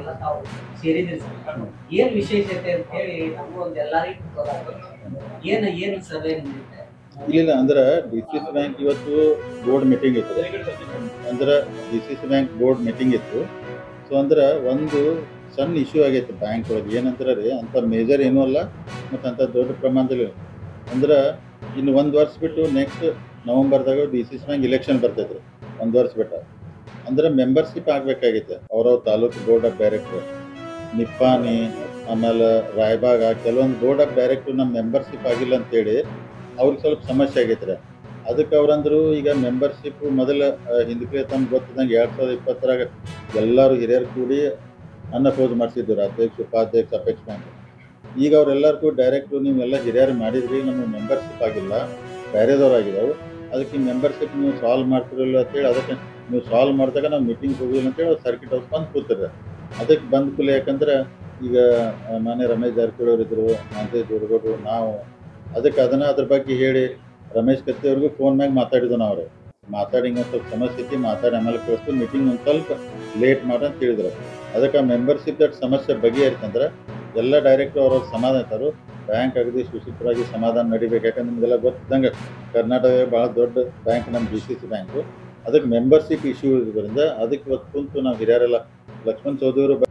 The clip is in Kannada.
ಎಲ್ಲ ತಾವು ಸೇರಿದಿರಿ ಸರ್ ಏನ್ ವಿಶೇಷತೆ ಅಂತ ಹೇಳಿ ನಮಗೂ ಒಂದು ಎಲ್ಲರಿಗೂ ಗೊತ್ತಾಗ್ಬೇಕು. ಏನ್ ಏನು ಸಭೆ ನಡೆಯುತ್ತೆ ಇಲ್ಲ ಅಂದ್ರೆ ಡಿ ಸಿ ಸಿ ಬ್ಯಾಂಕ್ ಇವತ್ತು ಬೋರ್ಡ್ ಮೀಟಿಂಗ್ ಇತ್ತು ಅಂದ್ರೆ D C C bank board meeting ಇತ್ತು ಸೊ ಅಂದ್ರೆ ಒಂದು ಸಣ್ಣ ಇಶ್ಯೂ ಆಗೈತೆ ಬ್ಯಾಂಕ್ ಒಳಗೆ ಏನಂದ್ರೆ ರೀ ಅಂಥ ಮೇಜರ್ ಏನೂ ಅಲ್ಲ ಮತ್ತು ಅಂಥ ದೊಡ್ಡ ಪ್ರಮಾಣದಲ್ಲಿ ಅಂದ್ರೆ ಇನ್ನು ಒಂದು ವರ್ಷ ಬಿಟ್ಟು ನೆಕ್ಸ್ಟ್ ನವಂಬರ್ದಾಗ D C C bank election ಬರ್ತೈತೆ ರೀ ಒಂದು ವರ್ಷ ಬಿಟ್ಟು ಅಂದ್ರೆ ಮೆಂಬರ್ಶಿಪ್ ಆಗಬೇಕಾಗೈತೆ ಅವ್ರವ್ರ ತಾಲೂಕು ಬೋರ್ಡ್ ಆಫ್ ಡೈರೆಕ್ಟರ್ ನಿಪ್ಪಾಣಿ ಆಮೇಲೆ ರಾಯಬಾಗ ಕೆಲವೊಂದು ಬೋರ್ಡ್ ಆಫ್ ಡೈರೆಕ್ಟರ್ ನಮ್ಮ ಮೆಂಬರ್ಶಿಪ್ ಆಗಿಲ್ಲ ಅಂತೇಳಿ ಅವ್ರಿಗೆ ಸ್ವಲ್ಪ ಸಮಸ್ಯೆ ಆಗೈತೆ ರೀ ಅದಕ್ಕೆ ಅವ್ರಂದ್ರು ಈಗ ಮೆಂಬರ್ಶಿಪ್ ಮೊದಲ ಹಿಂದಕ್ಕೆ ತಮ್ಗೆ ಗೊತ್ತಿದ್ದಂಗೆ ಎರಡು ಸಾವಿರದ ಇಪ್ಪತ್ತರಾಗ ಎಲ್ಲರೂ ಹಿರಿಯರು ಕೂಡಿ ಅನ್ನಪೋಸ್ ಮಾಡಿಸಿದ್ರು ಅಧ್ಯಕ್ಷ ಉಪಾಧ್ಯಕ್ಷ ಅಪೇಕ್ಷ ಬ್ಯಾಂಕ್ ಈಗ ಅವರೆಲ್ಲರಿಗೂ ಡೈರೆಕ್ಟು ನೀವೆಲ್ಲ ಹಿರಿಯರು ಮಾಡಿದ್ರಿ ನಮಗೆ ಮೆಂಬರ್ಶಿಪ್ ಆಗಿಲ್ಲ ಬೇರೆದವ್ರು ಆಗಿದಾವೆ ಅದಕ್ಕೆ ಮೆಂಬರ್ಶಿಪ್ ನೀವು ಸಾಲ್ವ್ ಮಾಡ್ತಿರಲ್ಲ ಅಂತೇಳಿ ಅದಕ್ಕೆ ನೀವು ಸಾಲ್ವ್ ಮಾಡಿದಾಗ ನಾವು ಮೀಟಿಂಗ್ ಹೋಗಿಲ್ಲ ಅಂತೇಳಿ ಸರ್ಕಿಟ್ ಹೌಸ್ ಬಂದು ಕೂತಿರ ಅದಕ್ಕೆ ಬಂದ ಕೂಲಿ ಯಾಕಂದ್ರೆ ಈಗ ಆ, ಮಾನ್ಯ ರಮೇಶ್ ಜಾರಕಿಹೊಳಿ ಅವರು ಇದ್ರು ಮಾಂತೇಶ್ ದುರ್ಗೌಡರು ನಾವು ಅದಕ್ಕೆ ಅದನ್ನ ಅದ್ರ ಬಗ್ಗೆ ಹೇಳಿ ರಮೇಶ್ ಕತ್ತಿ ಅವ್ರಿಗೂ ಫೋನ್ ಮ್ಯಾಗ ಮಾತಾಡಿದ್ವು ನಾವು ಅವ್ರೆ ಮಾತಾಡಿ ಹಿಂಗೆ ಸ್ವಲ್ಪ ಸಮಸ್ಯೆ ಐತಿ ಮಾತಾಡಿ ಆಮೇಲೆ ಕಳಿಸ್ತು ಮೀಟಿಂಗ್ ಒಂದು ಸ್ವಲ್ಪ ಲೇಟ್ ಮಾಡಿ ಅಂತ ಹೇಳಿದ್ರು ಅದಕ್ಕೆ ಮೆಂಬರ್ಶಿಪ್ ದಟ್ ಸಮಸ್ಯೆ ಬಗೆಹರಿತಂದ್ರೆ ಎಲ್ಲ ಡೈರೆಕ್ಟರ್ ಅವ್ರ ಸಮಾಧಾನ ಇರ್ತಾರು ಬ್ಯಾಂಕ್ ಅಗದಿ ಸುಸೂತ್ರವಾಗಿ ಸಮಾಧಾನ ನಡಿಬೇಕು ಯಾಕಂದ್ರೆ ನಿಮಗೆಲ್ಲ ಗೊತ್ತಿದ್ದಂಗೆ ಕರ್ನಾಟಕ ಭಾಳ ದೊಡ್ಡ ಬ್ಯಾಂಕ್ ನಮ್ಮ ಡಿ ಸಿ ಸಿ ಬ್ಯಾಂಕು ಅದಕ್ಕೆ ಮೆಂಬರ್ಶಿಪ್ ಇಶ್ಯೂ ಇರೋದ್ರಿಂದ ಅದಕ್ಕೆ ಇವತ್ತು ಕುಂತು ನಾವು ಹಿರಿಯರೆಲ್ಲ ಲಕ್ಷ್ಮಣ್ ಚೌಧರಿ ಅವರು